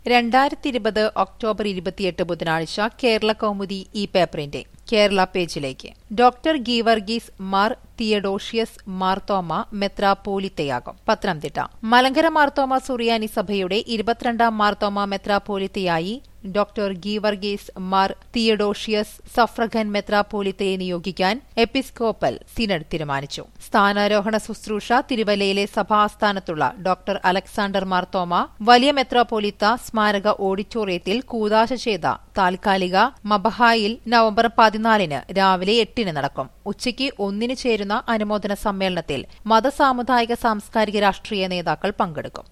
രണ്ടായിരത്തി ഇരുപത് ഒക്ടോബർ ഇരുപത്തിയെട്ട് ബുധനാഴ്ച കേരള കൗമുദി ഈ പേപ്പറിന്റെ കേരള പേജിലേക്ക് ഡോക്ടർ ഗീവർഗീസ് മാർ തിയഡോഷ്യസ് മാർത്തോമ മെത്രാപ്പോലിത്തയാകും പത്തനംതിട്ട മലങ്കര മാർത്തോമ സുറിയാനി സഭയുടെ ഇരുപത്തിരണ്ടാം മാർത്തോമ മെത്രാപ്പോലിത്തയായി ഡോക്ടർ ഗീവർഗീസ് മാർ തിയഡോഷ്യസ് സഫ്രഗൻ മെത്രാപ്പോലിത്തയെ നിയോഗിക്കാൻ എപ്പിസ്കോപ്പൽ സിനഡ് തീരുമാനിച്ചു സ്ഥാനാരോഹണ ശുശ്രൂഷ തിരുവല്ലയിലെ സഭാസ്ഥാനത്തുള്ള ഡോക്ടർ അലക്സാണ്ടർ മാർത്തോമ വലിയ മെത്രാപ്പോലിത്ത സ്മാരക ഓഡിറ്റോറിയത്തിൽ കൂതാശ ചെയ്ത താൽക്കാലിക മബഹായിൽ നവംബർ പതിനാലിന് രാവിലെ എട്ടിന് നടക്കും ഉച്ചയ്ക്ക് ഒന്നിന് ചേരുന്ന അനുമോദന സമ്മേളനത്തിൽ മതസാമുദായിക സാംസ്കാരിക രാഷ്ട്രീയ നേതാക്കൾ പങ്കെടുക്കും